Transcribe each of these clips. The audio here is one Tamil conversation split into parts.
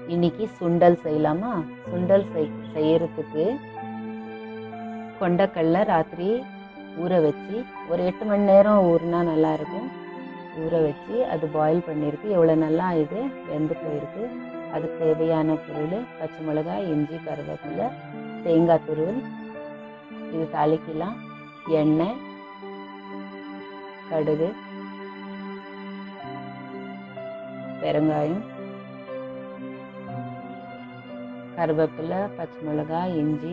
இன்னைக்கு சுண்டல் செய்யலாமா சுண்டல் செய் செய்யறதுக்கு கொண்டக்கடலை ராத்திரி ஊற வச்சு ஒரு எட்டு மணி நேரம் ஊறினா நல்லா இருக்கும் ஊற வச்சு அது பாயில் பண்ணியிருக்கு எவ்வளோ நல்லா இது வெந்து போயிருக்கு அதுக்கு தேவையான பொருள் பச்சை மிளகாய் இஞ்சி கருவேப்பிலை தேங்காய் துருவல் இது தாளிக்கலாம் எண்ணெய் கடுகு பெருங்காயம் கருவேப்பிலை பச்சை மிளகாய் இஞ்சி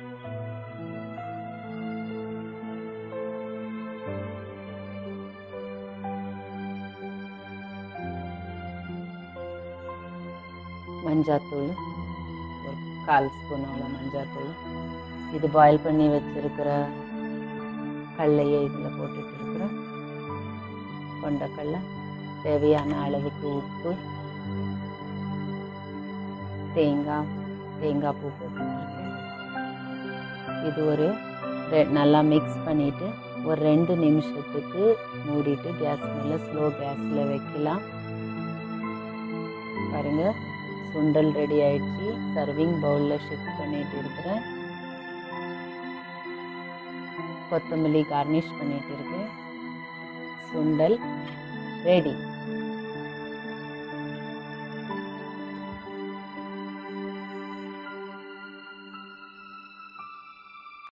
மஞ்சாத்தூள் ஒரு கால் ஸ்பூன் அவ்வளோ மஞ்சாத்தூள் இது பாயில் பண்ணி வச்சிருக்கிற கடலையை இதில் போட்டுட்டு இருக்கிறோம் கொண்டக்கடலை தேவையான அளவுக்கு உப்பு தேங்காய் தேங்காய் பூ போட்டுட்ருக்கேன் இது ஒரு ரெ- நல்லா மிக்ஸ் பண்ணிவிட்டு ஒரு ரெண்டு நிமிஷத்துக்கு மூடிட்டு கேஸ் மேலே ஸ்லோ கேஸில் வைக்கலாம் பாருங்க சுண்டல் ரெடி ஆயிடுச்சு சர்விங் பவுலில் ஷிஃப்ட் பண்ணிட்டு இருக்கிறேன் கொத்தமல்லி கார்னிஷ் பண்ணிட்டு இருக்கேன் சுண்டல் ரெடி